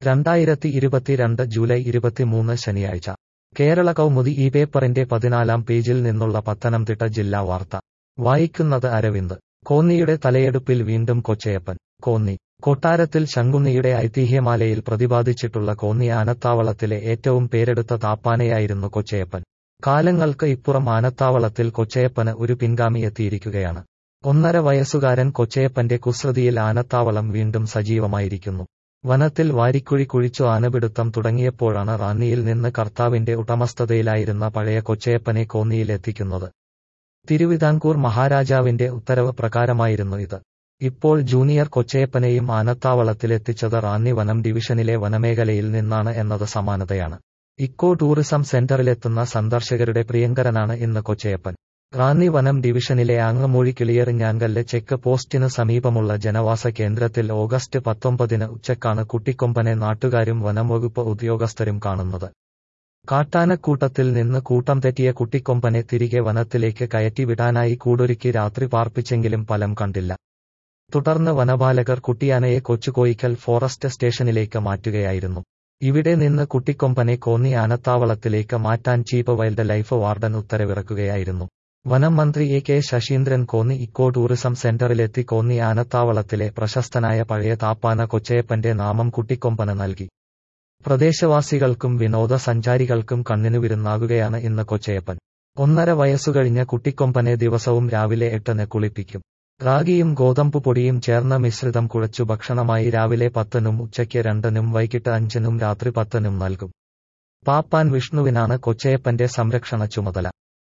രണ്ടായിരത്തി ഇരുപത്തിരണ്ട് ജൂലൈ ഇരുപത്തിമൂന്ന് ശനിയാഴ്ച കേരള കൗമുദി ഈ പേപ്പറിന്റെ പതിനാലാം പേജിൽ നിന്നുള്ള പത്തനംതിട്ട ജില്ലാ വാർത്ത വായിക്കുന്നത് അരവിന്ദ് കോന്നിയുടെ തലയെടുപ്പിൽ വീണ്ടും കൊച്ചയപ്പൻ കോന്നി കൊട്ടാരത്തിൽ ശങ്കുണ്ണിയുടെ ഐതിഹ്യമാലയിൽ പ്രതിപാദിച്ചിട്ടുള്ള കോന്നി ആനത്താവളത്തിലെ ഏറ്റവും പേരെടുത്ത താപ്പാനയായിരുന്നു കൊച്ചയപ്പൻ കാലങ്ങൾക്ക് ഇപ്പുറം ആനത്താവളത്തിൽ കൊച്ചയപ്പന് ഒരു പിൻഗാമി എത്തിയിരിക്കുകയാണ് ഒന്നര വയസ്സുകാരൻ കൊച്ചയപ്പന്റെ കുസൃതിയിൽ ആനത്താവളം വീണ്ടും സജീവമായിരിക്കുന്നു വനത്തിൽ വാരിക്കുഴി കുഴിച്ചു ആനപിടുത്തം തുടങ്ങിയപ്പോഴാണ് റാന്നിയിൽ നിന്ന് കർത്താവിന്റെ ഉടമസ്ഥതയിലായിരുന്ന പഴയ കൊച്ചയപ്പനെ കോന്നിയിൽ എത്തിക്കുന്നത് തിരുവിതാംകൂർ മഹാരാജാവിന്റെ ഉത്തരവ് പ്രകാരമായിരുന്നു ഇത് ഇപ്പോൾ ജൂനിയർ കൊച്ചയപ്പനെയും ആനത്താവളത്തിലെത്തിച്ചത് റാന്നി വനം ഡിവിഷനിലെ വനമേഖലയിൽ നിന്നാണ് എന്നത് സമാനതയാണ് ഇക്കോ ടൂറിസം സെന്ററിലെത്തുന്ന സന്ദർശകരുടെ പ്രിയങ്കരനാണ് ഇന്ന് കൊച്ചയപ്പൻ റാന്നി വനം ഡിവിഷനിലെ ആങ്ങമൂഴി കിളിയറിഞ്ഞാൻകല്ല് ചെക്ക് പോസ്റ്റിന് സമീപമുള്ള ജനവാസ കേന്ദ്രത്തിൽ ഓഗസ്റ്റ് പത്തൊമ്പതിന് ഉച്ചക്കാണ് കുട്ടിക്കൊമ്പനെ നാട്ടുകാരും വനം വകുപ്പ് ഉദ്യോഗസ്ഥരും കാണുന്നത് കാട്ടാനക്കൂട്ടത്തിൽ നിന്ന് കൂട്ടം തെറ്റിയ കുട്ടിക്കൊമ്പനെ തിരികെ വനത്തിലേക്ക് കയറ്റിവിടാനായി കൂടൊരുക്കി രാത്രി പാർപ്പിച്ചെങ്കിലും ഫലം കണ്ടില്ല തുടർന്ന് വനപാലകർ കുട്ടിയാനയെ കൊച്ചുകോയിക്കൽ ഫോറസ്റ്റ് സ്റ്റേഷനിലേക്ക് മാറ്റുകയായിരുന്നു ഇവിടെ നിന്ന് കുട്ടിക്കൊമ്പനെ കോന്നി ആനത്താവളത്തിലേക്ക് മാറ്റാൻ ചീഫ് വൈൽഡ് ലൈഫ് വാർഡൻ ഉത്തരവിറക്കുകയായിരുന്നു വനം മന്ത്രി A K Saseendran Konni eco tourism സെന്ററിലെത്തി കോന്നി ആനത്താവളത്തിലെ പ്രശസ്തനായ പഴയ താപ്പാന കൊച്ചയപ്പന്റെ നാമം കുട്ടിക്കൊമ്പന് നൽകി പ്രദേശവാസികൾക്കും വിനോദസഞ്ചാരികൾക്കും കണ്ണിനു വിരുന്നാകുകയാണ് ഇന്ന് കൊച്ചയപ്പൻ ഒന്നര വയസ്സുകഴിഞ്ഞ കുട്ടിക്കൊമ്പനെ ദിവസവും രാവിലെ എട്ടിന് കുളിപ്പിക്കും റാഗിയും ഗോതമ്പ് പൊടിയും ചേർന്ന മിശ്രിതം കുഴച്ചു ഭക്ഷണമായി രാവിലെ പത്തിനും ഉച്ചയ്ക്ക് രണ്ടിനും വൈകിട്ട് അഞ്ചിനും രാത്രി പത്തിനും നൽകും പാപ്പാൻ വിഷ്ണുവിനാണ് കൊച്ചയപ്പന്റെ സംരക്ഷണ ചുമതല